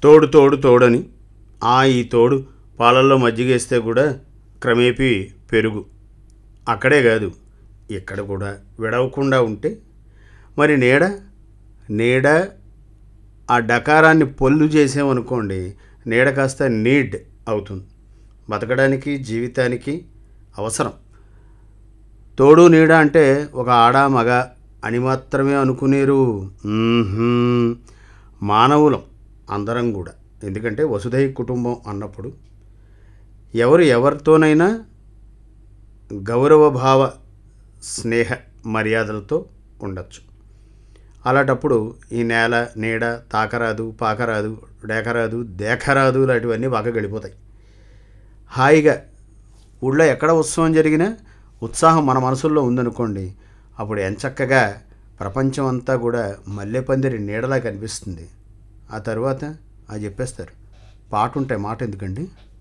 తోడు తోడు తోడని ఆ ఈ తోడు పాలల్లో మజ్జిగేస్తే కూడా క్రమేపీ పెరుగు అక్కడే కాదు ఇక్కడ కూడా విడవకుండా ఉంటే మరి నీడ నీడ ఆ డకారాన్ని పొల్లు చేసామనుకోండి నీడ కాస్త నీడ్ అవుతుంది బతకడానికి జీవితానికి అవసరం తోడు నీడ అంటే ఒక ఆడ మగ అని మాత్రమే అనుకునేరు మ్మ్హ్మ్. మానవులం అందరం కూడా ఎందుకంటే వసుధై కుటుంబం అన్నప్పుడు ఎవరు ఎవరితోనైనా గౌరవభావ స్నేహ మర్యాదలతో ఉండొచ్చు అలాంటప్పుడు ఈ నేల నీడ తాకరాదు పాకరాదు డేకరాదు దేకరాదు లాంటివన్నీ బాగా గడిపోతాయి హాయిగా ఊళ్ళో ఎక్కడ ఉత్సవం జరిగినా ఉత్సాహం మన మనసుల్లో ఉందనుకోండి అప్పుడు ఎంచక్కగా ప్రపంచం అంతా కూడా మల్లెపందిరి నీడలా కనిపిస్తుంది ఆ తర్వాత అది చెప్పేస్తారు పాట ఉంటే మాట ఎందుకండి